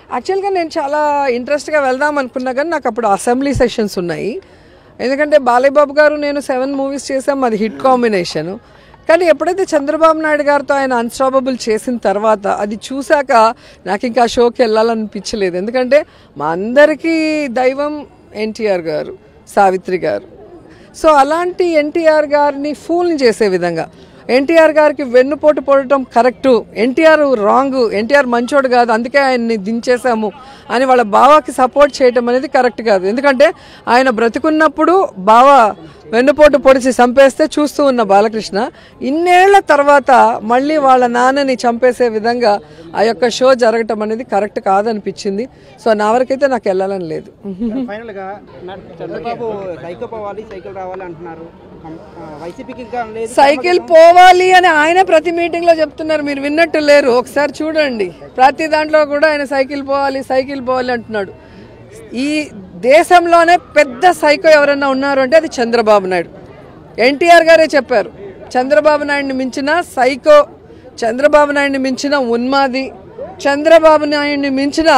యాక్చువల్గా నేను చాలా ఇంట్రెస్ట్గా వెళ్దాం అనుకున్నా కానీ నాకు అప్పుడు అసెంబ్లీ సెషన్స్ ఉన్నాయి ఎందుకంటే బాలయ్యబాబు గారు నేను సెవెన్ మూవీస్ చేసాం అది హిట్ కాంబినేషన్ కానీ ఎప్పుడైతే చంద్రబాబు నాయుడు గారితో ఆయన అన్స్టాపబుల్ చేసిన తర్వాత అది చూశాక నాకు ఇంకా ఆ షోకి వెళ్ళాలనిపించలేదు ఎందుకంటే మా అందరికీ దైవం ఎన్టీఆర్ గారు సావిత్రి గారు సో అలాంటి ఎన్టీఆర్ గారిని ఫూల్ని చేసే విధంగా ఎన్టీఆర్ గారికి వెన్నుపోటు పొడటం కరెక్టు ఎన్టీఆర్ రాంగ్ ఎన్టీఆర్ మంచోడు కాదు అందుకే ఆయన్ని దించేశాము అని వాళ్ళ బావకి సపోర్ట్ చేయటం అనేది కరెక్ట్ కాదు ఎందుకంటే ఆయన బ్రతికున్నప్పుడు బావ వెన్నుపోటు పొడిచి చంపేస్తే చూస్తూ ఉన్న బాలకృష్ణ ఇన్నేళ్ల తర్వాత మళ్ళీ వాళ్ళ నాన్నని చంపేసే విధంగా ఆ యొక్క షో జరగటం అనేది కరెక్ట్ కాదనిపించింది సో నా వరకైతే నాకు వెళ్ళాలని లేదు ఫైనల్ గా నా- చంద్రబాబు సైకిల్ పోవాలి సైకిల్ రావాలి అంటున్నారు కం- ఆ, వైసీపీకి ఇంకా లేదు సైకిల్ పోవాలి అని ఆయన ప్రతి మీటింగ్ లో చెప్తున్నారు మీరు విన్నట్టు లేరు ఒకసారి చూడండి ప్రతి దాంట్లో కూడా ఆయన సైకిల్ పోవాలి సైకిల్ పోవాలి అంటున్నాడు ఈ దేశంలోనే పెద్ద సైకో ఎవరైనా ఉన్నారు అంటే అది చంద్రబాబు నాయుడు ఎన్టీఆర్ గారే చెప్పారు చంద్రబాబు నాయుడిని మించిన సైకో చంద్రబాబు నాయుడిని మించిన ఉన్మాది చంద్రబాబు నాయుడిని మించిన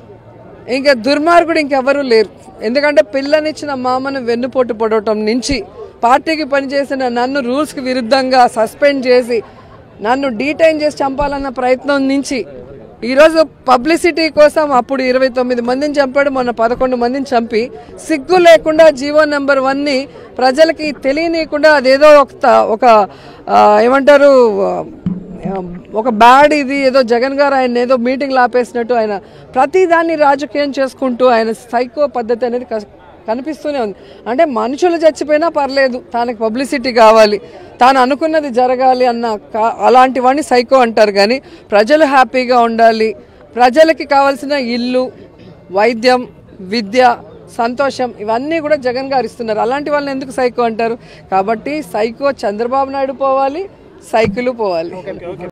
ఇంకా దుర్మార్గుడు ఇంకెవరూ లేరు ఎందుకంటే పిల్లనిచ్చిన మామను వెన్నుపోటు పొడవటం నుంచి పార్టీకి పనిచేసిన నన్ను రూల్స్కి విరుద్ధంగా సస్పెండ్ చేసి నన్ను డీటైన్ చేసి చంపాలన్న ప్రయత్నం నుంచి ఈరోజు పబ్లిసిటీ కోసం అప్పుడు ఇరవై తొమ్మిది మందిని చంపాడు మొన్న పదకొండు మందిని చంపి సిగ్గు లేకుండా జీవో నెంబర్ వన్ని ప్రజలకి తెలియనీయకుండా అదేదో ఒక త- ఒక ఆ, ఏమంటారు ఆ, ఒక బ్యాడ్ ఇది ఏదో జగన్ గారు ఆయన ఏదో మీటింగ్ ఆపేసినట్టు ఆయన ప్రతి దాన్ని రాజకీయం చేసుకుంటూ ఆయన సైకో పద్ధతి అనేది కస్- కనిపిస్తూనే ఉంది అంటే మనుషులు చచ్చిపోయినా పర్లేదు తనకు పబ్లిసిటీ కావాలి తాను అనుకున్నది జరగాలి అన్న కా- అలాంటి వాడిని సైకో అంటారు కానీ ప్రజలు హ్యాపీగా ఉండాలి ప్రజలకి కావాల్సిన ఇల్లు వైద్యం విద్య సంతోషం ఇవన్నీ కూడా జగన్ గారు ఇస్తున్నారు అలాంటి వాళ్ళని ఎందుకు సైకో అంటారు కాబట్టి సైకో చంద్రబాబు నాయుడు పోవాలి సైకిల్ పోవాలి